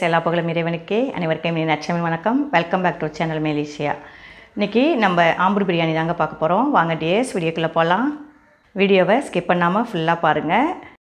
எல்லா புகழும் இறைவனுக்கே அனைவருக்கும் இனி நச்சமி வணக்கம் welcome back to channel Malaysia இன்றைக்கி நம்ம ஆம்பூர் பிரியாணி தாங்க பார்க்க போகிறோம் வாங்க டிஎஸ் வீடியோக்குள்ளே போகலாம் வீடியோவை ஸ்கிப் பண்ணாமல் ஃபுல்லாக பாருங்கள்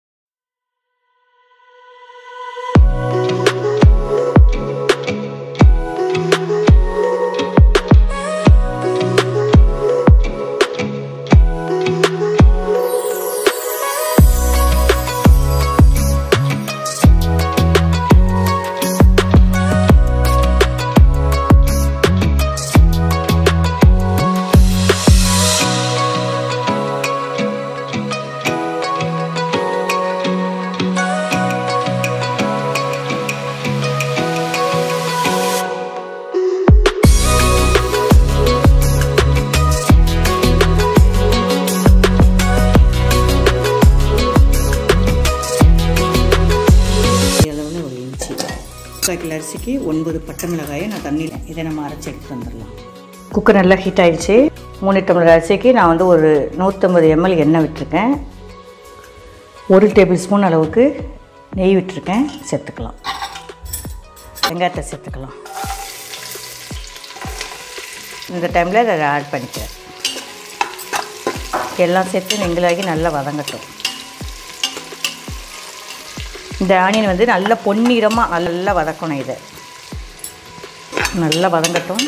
அளவில் ஒரு இன்ச்சு முக்கால் கிலோ அரிசிக்கு ஒன்பது பட்டை மிளகாயை நான் தண்ணியில் இதை நம்ம அரைச்சி எடுத்து வந்துடலாம் குக்கர் நல்லா ஹீட் ஆயிடுச்சு மூணு டம்ளர் அரிசிக்கு நான் வந்து ஒரு நூற்றம்பது எம்எல் எண்ணெய் விட்டுருக்கேன் ஒரு டேபிள் ஸ்பூன் அளவுக்கு நெய் விட்டுருக்கேன் சேர்த்துக்கலாம் வெங்காயத்தை சேர்த்துக்கலாம் இந்த டைமில் இதை ஆட் பண்ணிக்கிறேன் எல்லாம் சேர்த்து நெங்கிலாகி நல்லா வதங்கட்டும் இந்த ஆனியன் வந்து நல்ல பொன்னிறமாக நல்லா வதக்கணும் இதை நல்லா வதங்கட்டும்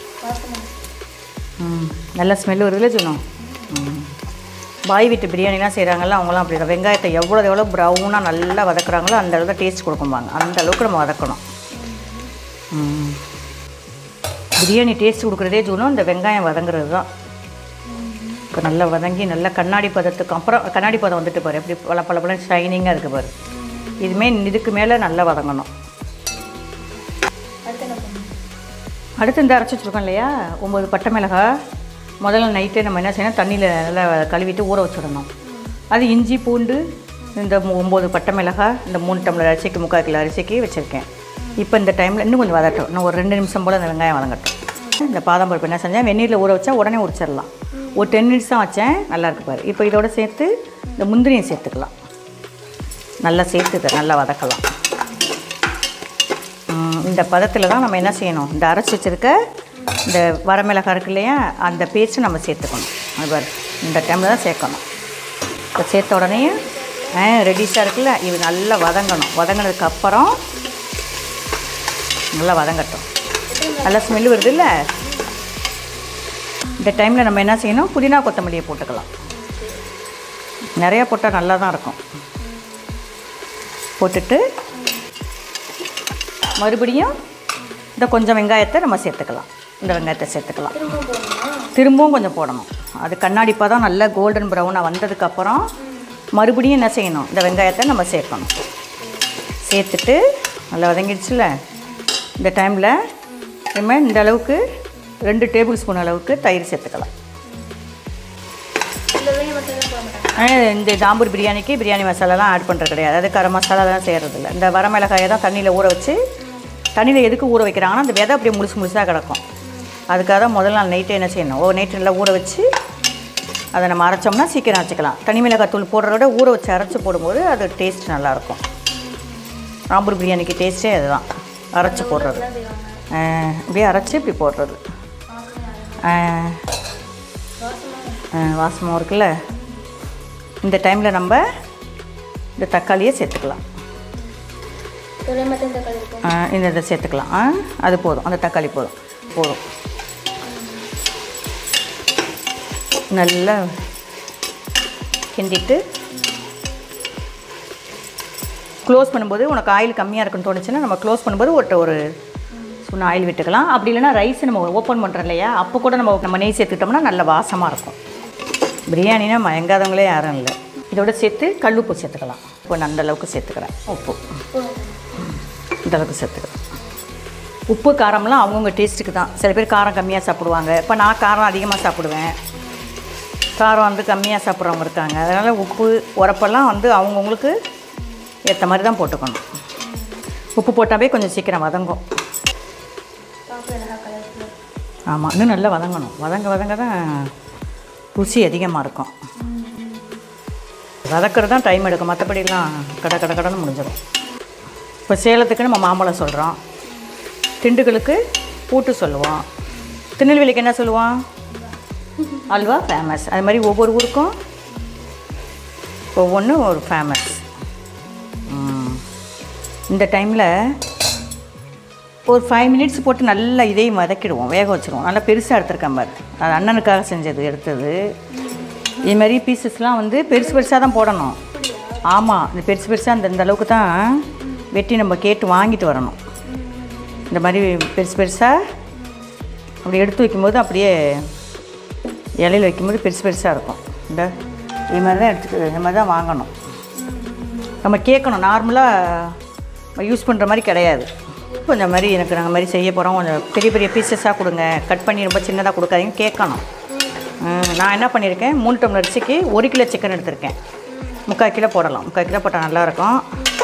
ம் நல்ல ஸ்மெல் வருதுல சொன்னோம் ம் பாய் வீட்டு பிரியாணிலாம் செய்கிறாங்கல்ல அவங்களாம் அப்படி தான் வெங்காயத்தை எவ்வளோ எவ்வளோ ப்ரௌனாக நல்லா வதக்குறாங்களோ அந்த அளவுக்கு டேஸ்ட் கொடுக்கும்பாங்க அந்த அளவுக்கு நம்ம வதக்கணும் ம் பிரியாணி டேஸ்ட் கொடுக்குறதே சொன்னோம் இந்த வெங்காயம் வதங்குறது தான் இப்போ நல்லா வதங்கி நல்லா கண்ணாடி பதத்துக்கு அப்புறம் கண்ணாடி பதம் வந்துட்டு பாரு எப்படி பல பல பல ஷைனிங்காக இருக்குது பாரு இதுமே இதுக்கு மேலே நல்லா வதங்கணும் அடுத்து இந்த அரைச்சி வச்சுருக்கோம் இல்லையா ஒம்பது பட்டை மிளகாய் முதல்ல நைட்டே நம்ம என்ன செய்யணும் தண்ணியில் நல்லா கழுவிட்டு ஊற வச்சிடணும் அது இஞ்சி பூண்டு இந்த மு- ஒம்பது பட்டை மிளகாய் இந்த மூணு டம்ளர் அரிசிக்கு முக்கால் கிலோ அரிசிக்கு வச்சுருக்கேன் இப்போ இந்த டைமில் இன்னும் கொஞ்சம் வதட்டும் இன்னும் ஒரு ரெண்டு நிமிஷம் போல் அந்த வெங்காயம் வதங்கட்டும் இந்த பாதாம் பருப்பு என்ன செஞ்சேன் வெந்நீரில் ஊற வச்சா உடனே உரிச்சிடலாம் ஒரு டென் மினிட்ஸ் தான் வச்சேன் நல்லா இருக்கு பாரு இப்போ இதோட சேர்த்து இந்த முந்திரியை சேர்த்துக்கலாம் நல்லா சேர்த்து நல்லா வதக்கலாம் ம், இந்த பதத்தில் தான் நம்ம என்ன செய்யணும் இந்த அரைச்சி வச்சுருக்க இந்த வரமிளகாய் இருக்கு இல்லையா அந்த பேஸ்ட்டு நம்ம சேர்த்துக்கணும் அது பாரு இந்த டைமில் தான் சேர்க்கணும் இப்போ சேர்த்த உடனே ஆ ரெடிஸாக இருக்குல்ல இது நல்லா வதங்கணும் வதங்கினதுக்கு அப்புறம் நல்லா வதங்கட்டும் நல்லா ஸ்மெல் வருது இல்லை இந்த டைமில் நம்ம என்ன செய்யணும் புதினா கொத்தமல்லியை போட்டுக்கலாம் நிறையா போட்டால் நல்லா தான் இருக்கும் போட்டுட்டு மறுபடியும் இந்த கொஞ்சம் வெங்காயத்தை நம்ம சேர்த்துக்கலாம் இந்த வெங்காயத்தை சேர்த்துக்கலாம் திரும்பவும் கொஞ்சம் போடணும் அது கண்ணாடி பதம் நல்லா கோல்டன் ப்ரௌனாக வந்ததுக்கப்புறம் மறுபடியும் என்ன செய்யணும் இந்த வெங்காயத்தை நம்ம சேர்க்கணும் சேர்த்துட்டு நல்லா வதங்கிடுச்சுல இந்த டைமில் நம்ம இந்த அளவுக்கு ரெண்டு டேபிள் ஸ்பூன் அளவுக்கு தயிர் சேர்த்துக்கலாம் ஆ, இந்த தாம்பூர் பிரியாணிக்கு பிரியாணி மசாலாலாம் ஆட் பண்ணுறது கிடையாது அது கரம் மசாலாலாம் செய்கிறதில்ல இந்த வரமிளகாயை தான் தண்ணியில் ஊற வச்சு தண்ணியில் எதுக்கு ஊற வைக்கிறாங்கன்னா அந்த விதை அப்படியே முழுசு முழுசாக கிடக்கும் அதுக்காக தான் முதல் நாள் நைட்டு என்ன செய்யணும் ஓ நைட்டு நல்லா ஊற வச்சு அதை நம்ம அரைச்சோம்னா சீக்கிரம் அரைச்சிக்கலாம் தனி மிளகாய் தூள் போடுறத விட ஊற வச்சு அரைச்சி போடும்போது அது டேஸ்ட் நல்லாயிருக்கும் ஆம்பூர் பிரியாணிக்கு டேஸ்ட்டே அதுதான் அரைச்சி போடுறது ஆ, அப்படியே அரைச்சி இப்படி போடுறது ஆ, ஆ, வாசமாக இருக்குல்ல இந்த டைமில் நம்ம இந்த தக்காளியை சேர்த்துக்கலாம் ஆ, இந்த இதை சேர்த்துக்கலாம் ஆ, அது போதும் அந்த தக்காளி போதும் போதும் நல்லா கிண்டிட்டு க்ளோஸ் பண்ணும்போது உனக்கு ஆயில் கம்மியாக இருக்குன்னு தோணுச்சுன்னா நம்ம க்ளோஸ் பண்ணும்போது ஒரு ஒரு சுண்ண ஆயில் விட்டுக்கலாம் அப்படி இல்லைன்னா ரைஸ் நம்ம ஓப்பன் பண்ணுறோம் இல்லையா அப்போ கூட நம்ம நம்ம நெய் சேர்த்துக்கிட்டோம்னா நல்ல வாசமாக இருக்கும் பிரியாணினா மயங்காதவங்களே யாரும் இல்லை இதோட சேர்த்து கல்லுப்பு சேர்த்துக்கலாம் இப்போ நான் அந்த அளவுக்கு சேர்த்துக்கிறேன் உப்பு இந்த அளவுக்கு சேர்த்துக்கிறேன் உப்பு காரம்லாம் அவங்கவுங்க டேஸ்ட்டுக்கு தான் சில பேர் காரம் கம்மியாக சாப்பிடுவாங்க இப்போ நான் காரம் அதிகமாக சாப்பிடுவேன் காரம் வந்து கம்மியாக சாப்பிட்றவங்க இருக்காங்க அதனால் உப்பு உரப்பெல்லாம் வந்து அவங்கவுங்களுக்கு ஏற்ற மாதிரி தான் போட்டுக்கணும் உப்பு போட்டாவே கொஞ்சம் சீக்கிரம் வதங்கும் ஆமாம் இன்னும் நல்லா வதங்கணும் வதங்க வதங்க தான் ருசி அதிகமாக இருக்கும் வதக்கிறது தான் டைம் எடுக்கும் மற்றபடிலாம் கட கட கடன்னு முடிஞ்சிடும் இப்போ சேலத்துக்கு நம்ம மாம்பழம் சொல்கிறோம் திண்டுக்கலுக்கு பூட்டு சொல்லுவோம் திருநெல்வேலிக்கு என்ன சொல்லுவோம் அல்வா ஃபேமஸ் அது மாதிரி ஒவ்வொரு ஊருக்கும் ஒவ்வொன்றும் ஒரு ஃபேமஸ் இந்த டைமில் ஒரு ஃபைவ் மினிட்ஸ் போட்டு நல்லா இதையும் வதக்கிடுவோம் வேக வச்சுருவோம் நல்லா பெருசாக எடுத்துருக்கேன் பாரு அது அண்ணனுக்காக செஞ்சது எடுத்தது இது மாதிரி பீசஸ்லாம் வந்து பெருசு பெருசாக தான் போடணும் ஆமாம் இந்த பெருசு பெருசாக அந்த இந்த அளவுக்கு தான் வெட்டி நம்ம கேட்டு வாங்கிட்டு வரணும் இந்த மாதிரி பெருசு பெருசாக அப்படி எடுத்து வைக்கும்போது அப்படியே இலையில் வைக்கும்போது பெருசு பெருசாக இருக்கும் இந்த இது மாதிரி தான் எடுத்துட்டு இந்த மாதிரி தான் வாங்கணும் நம்ம கேட்கணும் நார்மலாக யூஸ் பண்ணுற மாதிரி கிடையாது கொஞ்சம் மாதிரி எனக்கு நாங்கள் மாதிரி செய்ய போகிறோம் கொஞ்சம் பெரிய பெரிய பீசஸாக கொடுங்க கட் பண்ணி ரொம்ப சின்னதாக கொடுக்காதீங்க கேட்கணும் ம், நான் என்ன பண்ணியிருக்கேன் மூணு டம்ளர் அரிசிக்கு ஒரு கிலோ சிக்கன் எடுத்திருக்கேன் முக்கால் கிலோ போடலாம் முக்கால் கிலோ போட்டால் நல்லாயிருக்கும்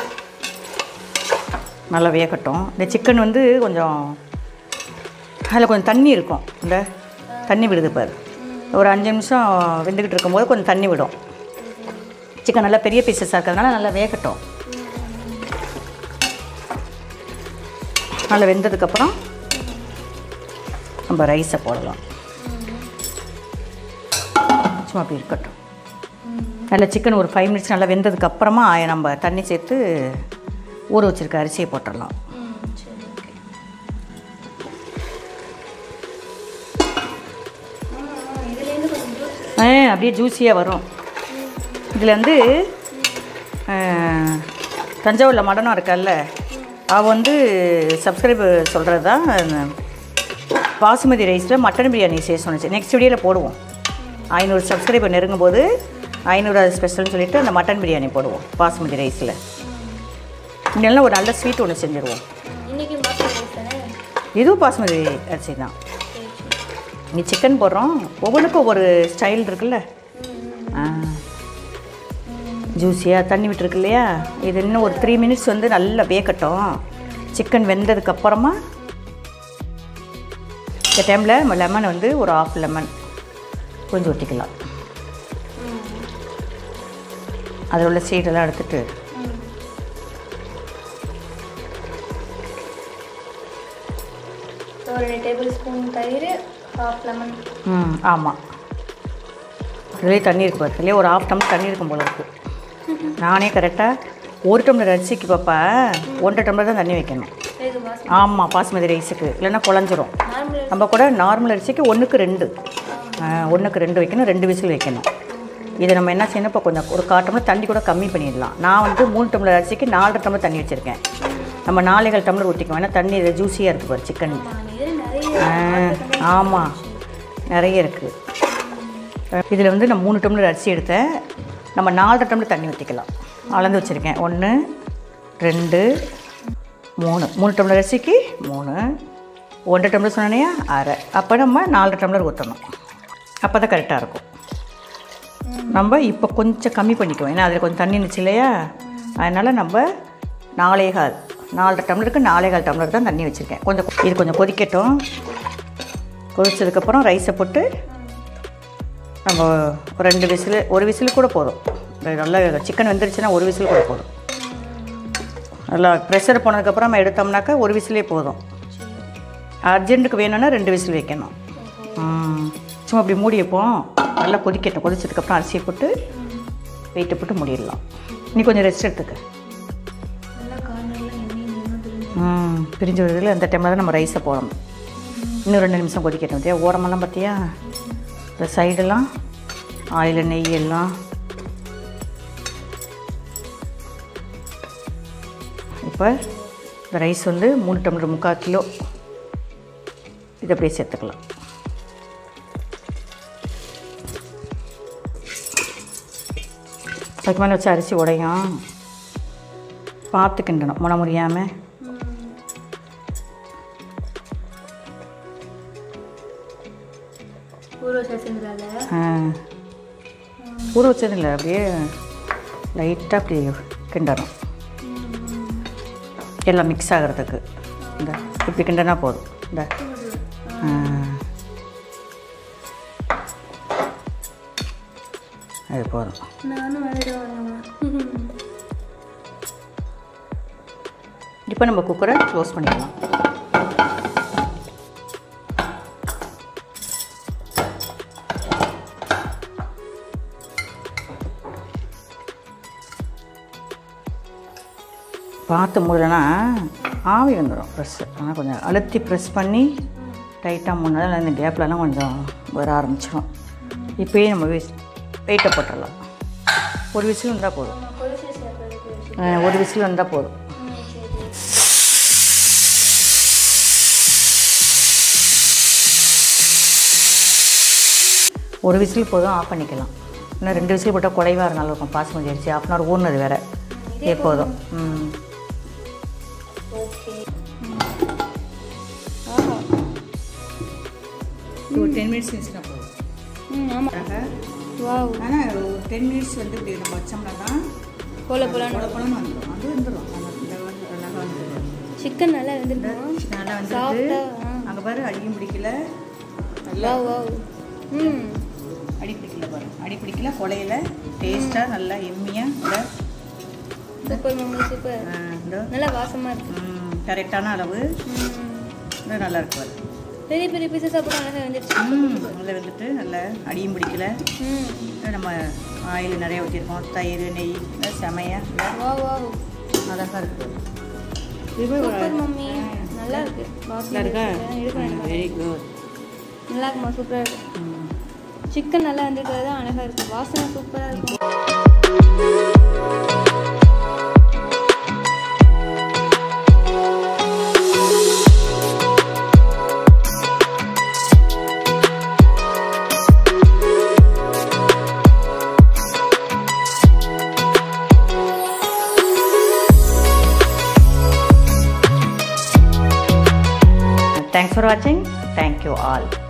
நல்லா வேகட்டும் இந்த சிக்கன் வந்து கொஞ்சம் அதில் கொஞ்சம் தண்ணி இருக்கும் இந்த தண்ணி விடுது பாரு ஒரு அஞ்சு நிமிஷம் வெந்துக்கிட்டு இருக்கும்போது கொஞ்சம் தண்ணி விடும் சிக்கன் நல்லா பெரிய பீசஸாக இருக்கிறதுனால நல்லா வேகட்டும் நல்லா வெந்ததுக்கப்புறம் நம்ம ரைஸை போடலாம் சும்மா அப்படி இருக்கட்டும் நல்லா சிக்கன் ஒரு ஃபைவ் மினிட்ஸ் நல்லா வெந்ததுக்கு அப்புறமா நம்ம தண்ணி சேர்த்து ஊற வச்சிருக்க அரிசியை போட்டுடலாம் ஆ அப்படியே ஜூஸியாக வரும் இதில் வந்து ஆ, தஞ்சாவூரில் மடனம் இருக்கல்ல அவள் வந்து சப்ஸ்கிரைபர் சொல்கிறது தான் அந்த பாசுமதி ரைஸில் மட்டன் பிரியாணி செய்ய சொன்னிச்சு நெக்ஸ்ட் வீடியோவில் போடுவோம் ஐநூறு சப்ஸ்கிரைபர் நெருங்கும் போது ஐநூறு ஸ்பெஷல்னு சொல்லிட்டு அந்த மட்டன் பிரியாணி போடுவோம் பாசுமதி ரைஸில் இன்னெல்லாம் ஒரு நல்ல ஸ்வீட் ஒன்று செஞ்சுருவோம் இன்னைக்கு மாசம் தானே இதுவும் பாசுமதி அரிசி தான் இங்கே சிக்கன் போடுறோம் ஒவ்வொன்றுக்கும் ஒவ்வொரு ஸ்டைல் இருக்குல்ல ஆ ஜூஸியாக தண்ணி விட்டுருக்கு இல்லையா இது இன்னும் ஒரு த்ரீ மினிட்ஸ் வந்து நல்லா வேகட்டும் சிக்கன் வெந்ததுக்கப்புறமா இந்த டைமில் நம்ம லெமன் வந்து ஒரு ஆஃப் லெமன் கொஞ்சம் ஊற்றிக்கலாம் அதில் உள்ள சீடெல்லாம் எடுத்துட்டு ஒரு ரெண்டு டேபிள் ஸ்பூன் தயிர் ஹாஃப் லெமன் ம் ஆமாம் இதுலேயே தண்ணி இருக்கு பாரு இதுலேயே ஒரு ஆஃப் டம்ளர் தண்ணி இருக்கும் போல இருக்கு நானே கரெக்டாக ஒரு டம்ளர் அரிசிக்கு பாப்பா ஒன்றரை டம்ளர் தான் தண்ணி வைக்கணும் இது மாசம் ஆமாம் பாஸ்மதி ரைஸுக்கு இல்லைன்னா குழஞ்சிரும் நார்மல் நம்ம கூட நார்மல் அரிசிக்கு ஒன்றுக்கு ரெண்டு ஒன்றுக்கு ரெண்டு வைக்கணும் ரெண்டு விசில் வைக்கணும் இதை நம்ம என்ன செய்யணும் இப்போ கொஞ்சம் ஒரு கால் டம்ளர் தண்ணி கூட கம்மி பண்ணிடலாம் நான் வந்து மூணு டம்ளர் அரிசிக்கு நாலரை டம்ளர் தண்ணி வச்சுருக்கேன் நம்ம நாலேகால் டம்ளர் ஊற்றிக்குவோம் ஏன்னா தண்ணி இது ஜூஸியாக இருக்குது பாரு சிக்கன் இதில் நிறைய ஆமாம் நிறைய இருக்குது இதில் வந்து நான் மூணு டம்ளர் அரிசி எடுத்தேன் நம்ம நாலரை டம்ளர் தண்ணி ஊற்றிக்கலாம் அளந்து வச்சுருக்கேன் ஒன்று ரெண்டு மூணு மூணு டம்ளர் அரிசிக்கு மூணு ஒன்றரை டம்ளர் சொன்னேயா அரை அப்போ நம்ம நாலரை டம்ளர் ஊற்றணும் அப்போ தான் கரெக்டாக இருக்கும் நம்ம இப்போ கொஞ்சம் கம்மி பண்ணிக்குவோம் ஏன்னா அதில் கொஞ்சம் தண்ணி இருந்துச்சு இல்லையா அதனால் நம்ம நாலே கால் நாலரை டம்ளருக்கு நாலே கால் டம்ளர் தான் தண்ணி வச்சுருக்கேன் கொஞ்சம் இது கொஞ்சம் கொதிக்கட்டும் கொதிச்சதுக்கப்புறம் ரைஸை போட்டு நம்ம ஒரு ரெண்டு விசில் ஒரு விசில் கூட போதும் இது நல்லா சிக்கன் வெந்துருச்சுன்னா ஒரு விசில் கூட போதும் நல்லா ப்ரெஷர் போனதுக்கப்புறம் நம்ம எடுத்தோம்னாக்கா ஒரு விசிலே போதும் அர்ஜென்ட்டுக்கு வேணும்னா ரெண்டு விசில் வைக்கணும் ம். சும்மா அப்படி மூடி வைப்போம் நல்லா கொதிக்கட்டும் கொதிச்சதுக்கப்புறம் அரிசியை போட்டு வெயிட்டை போட்டு மூடிடலாம் நீ கொஞ்சம் ரெஸ்ட் எடுத்துக்க நல்லா கார்னரில் எண்ணெய் நின்று பிரிஞ்சு ம் பிரிஞ்சு வருதுல அந்த டைமில் தான் நம்ம ரைஸை போடணும் இன்னும் ரெண்டு நிமிஷம் கொதிக்கட்டும் பார்த்தியா ஓரமெல்லாம் பார்த்தியா இந்த சைடெல்லாம் ஆயில் நெய் எல்லாம் இப்போ இந்த ரைஸ் வந்து மூணு டம்ளர் முக்கால் கிலோ இதை அப்படியே சேர்த்துக்கலாம் அதுக்கு மேலே வச்சு அரிசி உடையும் பார்த்து கிண்டணும் முனை முடியாமல் ஊற சேர்த்துங்கிறால ஆ. ஊற வச்சது இல்லை அப்படியே லைட்டாக அப்படி கிண்டணும் எல்லாம் மிக்ஸ் ஆகிறதுக்கு இந்த இப்படி கிண்டனா போதும் இந்த ஆ. அது போதும் நானும் வந்துடுவேன் இப்போ நம்ம குக்கரை க்ளோஸ் பண்ணிடலாம் பார்த்து மூடனா ஆவி வந்துடும் ப்ரெஸ்ஸு ஆனால் கொஞ்சம் அழுத்தி ப்ரெஸ் பண்ணி டைட்டாக மூணால் இந்த கேப்லலாம் கொஞ்சம் வர ஆரம்பிச்சிடும் இப்போயே நம்ம வீஸ் வெயிட்டை போட்டுடலாம் ஒரு விசில் வந்தால் போதும் கொலுசு சேர்க்கறதுக்கு அஹ் ஒரு விசில் வந்தால் போதும் ம் சரி ஒரு விசில் போதும் ஆஃப் பண்ணிக்கலாம் இன்னும் ரெண்டு விசில் போட்டால் குறைவாக இருந்தாலும் இருக்கும் பாஸ்மதி அரிசி ஆஃப் அன் ஹவர் ஊறினது வேறு இதே போதும் ம் ஓகே ஆஹா ஒரு டென் மினிட்ஸ் இருந்துச்சுன்னா போதும் ம் ஆமாம் வாவ் ஆனால் ஒரு டென் மினிட்ஸ் வந்து இப்படி நம்ம வச்சோம்னா தான் போல போலான்னு குழ குழம்பு வந்துடும் அது வந்துடும் நல்லா வந்துடும் சிக்கன் நல்லா இருந்திருக்கும் நல்லா சாஃப்டா வந்துருக்கு அங்கே பாரு அடியும் பிடிக்கல நல்லா வாவ் வாவ் ம் அடி பிடிக்கல பாரு அடி பிடிக்கல கொலையில டேஸ்ட்டாக நல்லா எம்மியாக இந்த சூப்பர் மம்மி சூப்பர் ஆ, இந்த நல்லா வாசமா இருக்கு கரெக்டான அளவு ம் இந்த நல்லா இருக்கு பாரு பெரிய பெரிய பீசஸாக போட்டு அழகாக வந்துருச்சு ம் நல்லா வந்துட்டு நல்லா அடியும் பிடிக்கல ம் இது நம்ம ஆயில் நிறைய ஊற்றிருக்கோம் தயிர் நெய் இந்த செமையாக வாவ் வாவ் அழகாக இருக்குது இது சூப்பர் மம்மி நல்லா இருக்கு நல்லா இருக்கா இருக்கேன் வெரி குட் நல்லா இருக்குமா சூப்பராக இருக்கு சிக்கன் நல்லா வந்துருக்கிறது தான் அழகாக இருக்கு வாசனை சூப்பராக இருக்கும் தேங்க்ஸ் ஃபார் வாட்சிங் தேங்க்யூ ஆல்